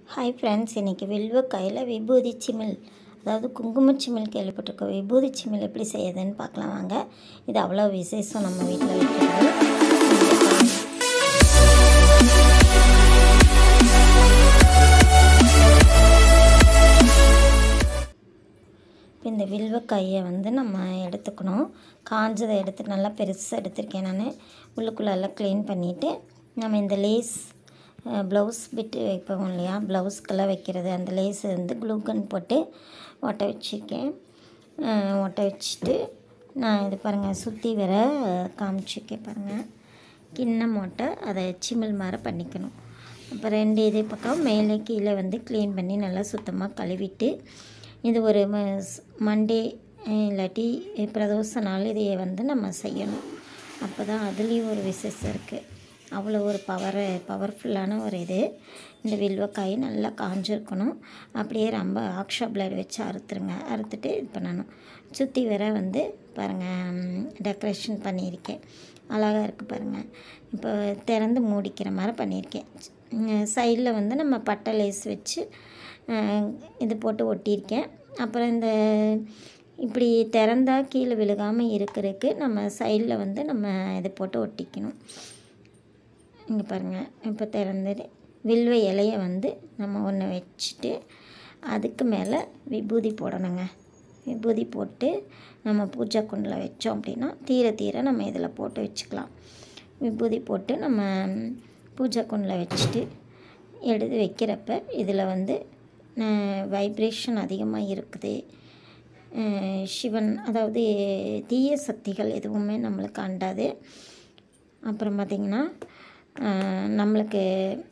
hi friends இன்றைக்கி வில்வக்காயில் விபூதி சிமிழ் அதாவது குங்கும சிமிழ் கேள்விப்பட்டிருக்கோம் விபூதி சிமிழ் எப்படி செய்யுதுன்னு பார்க்கலாம் வாங்க இது அவ்வளோ விசேஷம் நம்ம வீட்டில் வைக்கிறது இப்போ இந்த வில்வக்காயை வந்து நம்ம எடுத்துக்கணும் காஞ்சதை எடுத்து நல்லா பெருசாக எடுத்திருக்கேன் நான் உள்ளுக்குள்ளே எல்லாம் க்ளீன் பண்ணிவிட்டு நம்ம இந்த லேஸ் ப்ளவுஸ் பிட்டு வைப்போம் இல்லையா ப்ளவுஸ்க்கெல்லாம் வைக்கிறது அந்த லேஸ் வந்து க்ளூகன் போட்டு ஒட்ட வச்சுருக்கேன் ஒட்ட வச்சுட்டு நான் இது பாருங்கள் சுற்றி வர காமிச்சிருக்கேன் பாருங்கள் கிண்ணம் ஓட்டை அதை சிமிழ் மாதிரி பண்ணிக்கணும் அப்போ ரெண்டு இதே பக்கம் மேலே கீழே வந்து க்ளீன் பண்ணி நல்லா சுத்தமாக கழுவிட்டு இது ஒரு மண்டே இல்லாட்டி பிரதோஷ நாள் இதையை வந்து நம்ம செய்யணும் அப்போ தான் அதுலேயும் ஒரு விசேஷம் இருக்குது அவ்வளோ ஒரு பவர் பவர்ஃபுல்லான ஒரு இது இந்த வில்வக்காய் நல்லா காஞ்சிருக்கணும் அப்படியே ரொம்ப ஆக்ஷா பிளேட் வச்சு அறுத்துருங்க அறுத்துட்டு இது பண்ணணும் சுற்றி வர வந்து பாருங்கள் டெக்கரேஷன் பண்ணியிருக்கேன் அழகாக இருக்குது பாருங்கள் இப்போ திறந்து மூடிக்கிற மாதிரி பண்ணியிருக்கேன் சைடில் வந்து நம்ம பட்டை லேஸ் வச்சு இது போட்டு ஒட்டியிருக்கேன் அப்புறம் இந்த இப்படி திறந்தால் கீழே விழுகாமல் இருக்கிறதுக்கு நம்ம சைடில் வந்து நம்ம இதை போட்டு ஒட்டிக்கணும் இங்கே பாருங்கள் இப்போ திறந்துட்டு வில்வ இலையை வந்து நம்ம ஒன்று வச்சுட்டு அதுக்கு மேலே விபூதி போடணுங்க விபூதி போட்டு நம்ம பூஜை குண்டில் வச்சோம் அப்படின்னா தீர தீர நம்ம இதில் போட்டு வச்சுக்கலாம் விபூதி போட்டு நம்ம பூஜை குண்டில் வச்சுட்டு எடுத்து வைக்கிறப்ப இதில் வந்து வைப்ரேஷன் அதிகமாக இருக்குது சிவன் அதாவது தீய சக்திகள் எதுவுமே நம்மளுக்கு அண்டாது அப்புறம் பார்த்திங்கன்னா நம்மளுக்கு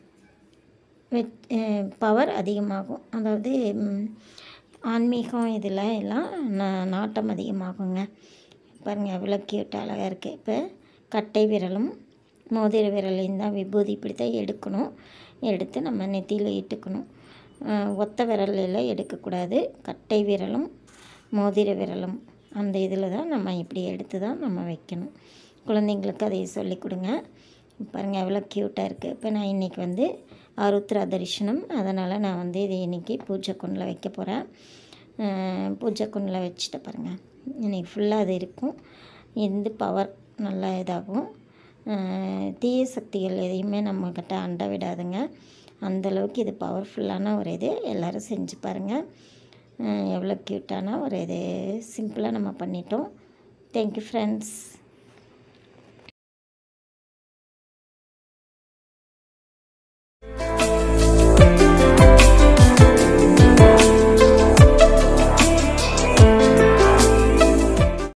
பவர் அதிகமாகும் அதாவது ஆன்மீகம் இதில் எல்லாம் நாட்டம் அதிகமாகுங்க பாருங்கள் எவ்வளோ க்யூட்டாக அழகாக இருக்குது இப்போ கட்டை விரலும் மோதிர விரலையும் தான் விபூதி இப்படி தான் எடுக்கணும் எடுத்து நம்ம நெத்தியில் இட்டுக்கணும் ஒத்த விரலில் எடுக்கக்கூடாது கட்டை விரலும் மோதிர விரலும் அந்த இதில் தான் நம்ம இப்படி எடுத்து தான் நம்ம வைக்கணும் குழந்தைங்களுக்கு அதை சொல்லிக் கொடுங்க பாருங்கள் எவ்வளோ க்யூட்டாக இருக்குது இப்போ நான் இன்றைக்கி வந்து ஆருத்ரா தரிசனம் அதனால் நான் வந்து இது இன்றைக்கி பூஜை குண்டில் வைக்க போகிறேன் பூஜை குண்டில் வச்சுட்டு பாருங்கள் இன்றைக்கி ஃபுல்லாக அது இருக்கும் எந்த பவர் நல்லா இதாகும் தீய சக்திகள் எதையுமே நம்மக்கிட்ட அண்ட விடாதுங்க அந்தளவுக்கு இது பவர்ஃபுல்லான ஒரு இது எல்லோரும் செஞ்சு பாருங்கள் எவ்வளோ க்யூட்டான ஒரு இது சிம்பிளாக நம்ம பண்ணிட்டோம் தேங்க்யூ ஃப்ரெண்ட்ஸ்